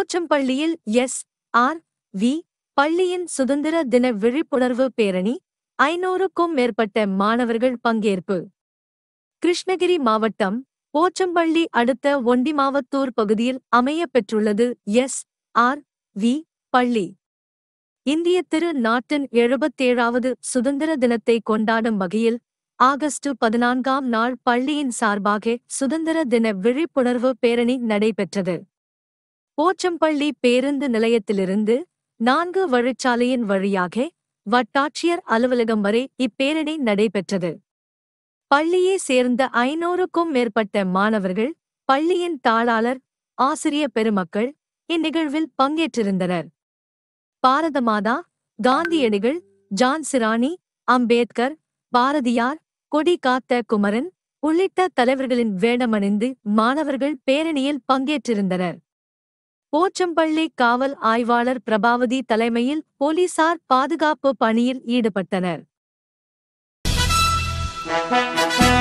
போச்சம்பள்ளியில் S R we பள்ளியின் சுதந்திர தின விழிப்புணர்வு பேரணி ஐநூறுக்கும் மேற்பட்ட மாணவர்கள் பங்கேற்பு கிருஷ்ணகிரி மாவட்டம் போச்சம்பள்ளி அடுத்த ஒண்டிமாவத்தூர் பகுதியில் அமையப் பெற்றுள்ளது எஸ் ஆர் வி பள்ளி இந்திய திரு நாட்டின் எழுபத்தேழாவது சுதந்திர தினத்தை கொண்டாடும் வகையில் ஆகஸ்ட் பதினான்காம் நாள் பள்ளியின் சார்பாக சுதந்திர தின விழிப்புணர்வு பேரணி நடைபெற்றது போச்சம்பள்ளி பேருந்து நிலையத்திலிருந்து நான்கு வழிச்சாலையின் வழியாக வட்டாட்சியர் அலுவலகம் வரை இப்பேரணி நடைபெற்றது பள்ளியை சேர்ந்த ஐநூறுக்கும் மேற்பட்ட மாணவர்கள் பள்ளியின் தாளாளர் ஆசிரிய பெருமக்கள் இந்நிகழ்வில் பங்கேற்றிருந்தனர் பாரதமாதா காந்தியடிகள் ஜான் சிராணி அம்பேத்கர் பாரதியார் கொடி காத்த குமரன் உள்ளிட்ட தலைவர்களின் வேடமணிந்து மாணவர்கள் பேரணியில் பங்கேற்றிருந்தனர் போச்சம்பள்ளி காவல் ஆய்வாளர் பிரபாவதி தலைமையில் போலீசார் பாதுகாப்பு பணியில் ஈடுபட்டனர்